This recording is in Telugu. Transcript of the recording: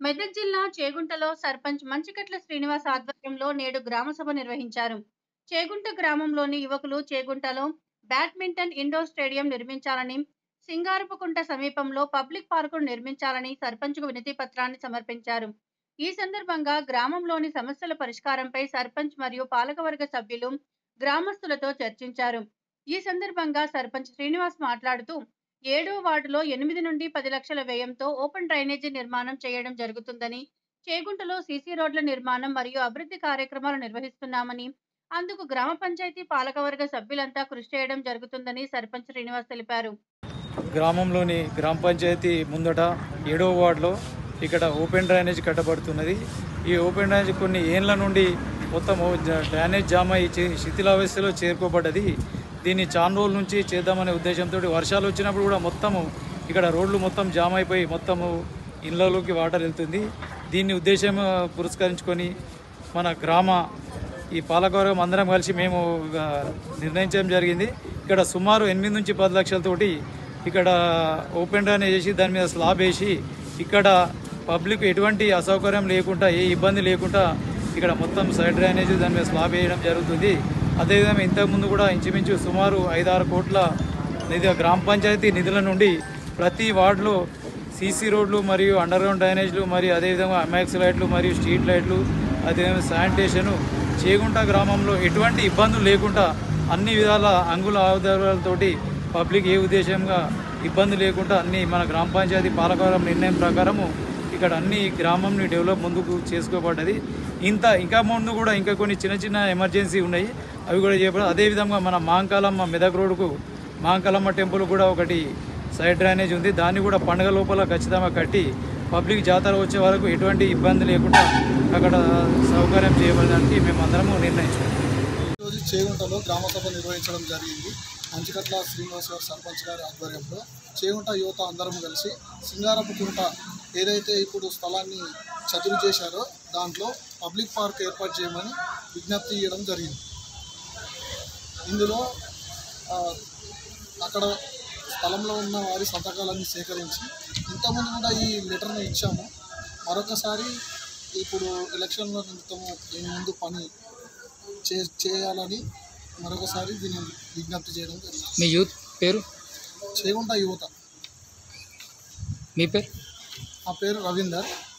మెదక్ జిల్లా చేగుంటలో సర్పంచ్ మంచికట్ల శ్రీనివాస్ ఆధ్వర్యంలో నేడు గ్రామ సభ నిర్వహించారు చేగుంట గ్రామంలోని యువకులు చేగుంటలో బ్యాడ్మింటన్ ఇండోర్ స్టేడియం నిర్మించాలని సింగారపుకుంట సమీపంలో పబ్లిక్ పార్కును నిర్మించాలని సర్పంచ్కు వినతి పత్రాన్ని సమర్పించారు ఈ సందర్భంగా గ్రామంలోని సమస్యల పరిష్కారంపై సర్పంచ్ మరియు పాలకవర్గ సభ్యులు గ్రామస్తులతో చర్చించారు ఈ సందర్భంగా సర్పంచ్ శ్రీనివాస్ మాట్లాడుతూ ఏడో వార్డులో ఎనిమిది నుండి పది లక్షల వ్యయంతో ఓపెన్ డ్రైనేజీ నిర్మాణం చేయడం జరుగుతుందని చేగుంటలో సీసీ రోడ్ల నిర్మాణం మరియు అభివృద్ధి కార్యక్రమాలు నిర్వహిస్తున్నామని అందుకు గ్రామ పంచాయతీ పాలకవర్గ సభ్యులంతా కృషి చేయడం జరుగుతుందని సర్పంచ్ శ్రీనివాస్ తెలిపారు గ్రామంలోని గ్రామ పంచాయతీ ముందట ఏడవ వార్డులో ఇక్కడ ఓపెన్ డ్రైనేజ్ కట్టబడుతున్నది ఈ ఓపెన్ డ్రైనేజ్ కొన్ని ఏండ్ల నుండి మొత్తం ఓ జ- డ్రైనేజ్ జామ్ అయి చే- శిథిలావస్థలో చేరుకోబడ్డది దీన్ని చాలా రోజుల నుంచి చేద్దామనే ఉద్దేశంతో వర్షాలు వచ్చినప్పుడు కూడా మొత్తము ఇక్కడ రోడ్లు మొత్తం జామ్ అయిపోయి మొత్తము ఇళ్ళలోకి వాటర్ వెళ్తుంది దీన్ని ఉద్దేశం ఆ, పురస్కరించుకొని మన గ్రామ ఈ పాలకవర్గం అందరం కలిసి మేము ఆ, నిర్ణయించడం జరిగింది ఇక్కడ సుమారు ఎనిమిది నుంచి పది లక్షలతోటి ఇక్కడ ఓపెన్ డ్రైనేజ్ చేసి దాని మీద స్లాబ్ వేసి ఇక్కడ పబ్లిక్ ఎటువంటి అసౌకర్యం లేకుండా ఏ ఇబ్బంది లేకుండా ఇక్కడ మొత్తం సైడ్ డ్రైనేజ్ దాని మీద స్లాబ్ వేయడం జరుగుతుంది అదేవిధంగా ఇంతకుముందు కూడా ఇంచుమించు సుమారు ఐదారు కోట్ల నిధి గ్రామ పంచాయతీ నిధుల నుండి ప్రతి వార్డులో సీసీ రోడ్లు మరియు అండర్ గ్రౌండ్ డ్రైనేజ్లు మరియు అదేవిధంగా అమాక్స్ లైట్లు మరియు స్ట్రీట్ లైట్లు అదేవిధంగా శానిటేషను చేగుంట గ్రామంలో ఎటువంటి ఇబ్బందులు లేకుండా అన్ని విధాల అంగుల ఆధారాలతోటి పబ్లిక్ ఏ ఉద్దేశంగా ఇబ్బంది లేకుండా అన్ని మన గ్రామ పంచాయతీ పాలకవర్గం నిర్ణయం ప్రకారము ఇక్కడ అన్ని గ్రామంని డెవలప్ ముందుకు చేసుకోబడ్డది ఇంత ఇంకా ముందు కూడా ఇంకా కొన్ని చిన్న చిన్న ఎమర్జెన్సీ ఉన్నాయి అవి కూడా చేయబడి అదేవిధంగా మన మాంకాలమ్మ మెదక్ రోడ్డుకు మాంకాలమ్మ టెంపుల్ కూడా ఒకటి సైడ్ డ్రైనేజ్ ఉంది దాన్ని కూడా పండుగ లోపల ఖచ్చితంగా కట్టి పబ్లిక్ జాతర వచ్చే వరకు ఎటువంటి ఇబ్బంది లేకుండా అక్కడ సౌకర్యం చేయబడడానికి మేమందరము నిర్ణయించుకున్నాం ఈరోజు చేగుంటలో గ్రామ సభ నిర్వహించడం జరిగింది మంచికట్ల శ్రీనివాస్ గారు సర్పంచ్ గారి ఆధ్వర్యంలో చేగుంట యువత అందరం కలిసి సింగారపు కుంట ఏదైతే ఇప్పుడు స్థలాన్ని చదువు చేశారో దాంట్లో పబ్లిక్ పార్క్ ఏర్పాటు చేయమని విజ్ఞప్తి చేయడం జరిగింది ఇందులో ఆ, అక్కడ స్థలంలో ఉన్న వారి సంతకాలన్నీ సేకరించి ఇంతకుముందు కూడా ఈ లెటర్ని ఇచ్చాము మరొకసారి ఇప్పుడు ఎలక్షన్ల నిమిత్తము ఈ ముందు పని చే చేయాలని మరొకసారి దీన్ని విజ్ఞప్తి చేయడం జరిగింది మీ యూత్ పేరు చేగుంట యువత మీ పేరు ఆ పేరు రవీందర్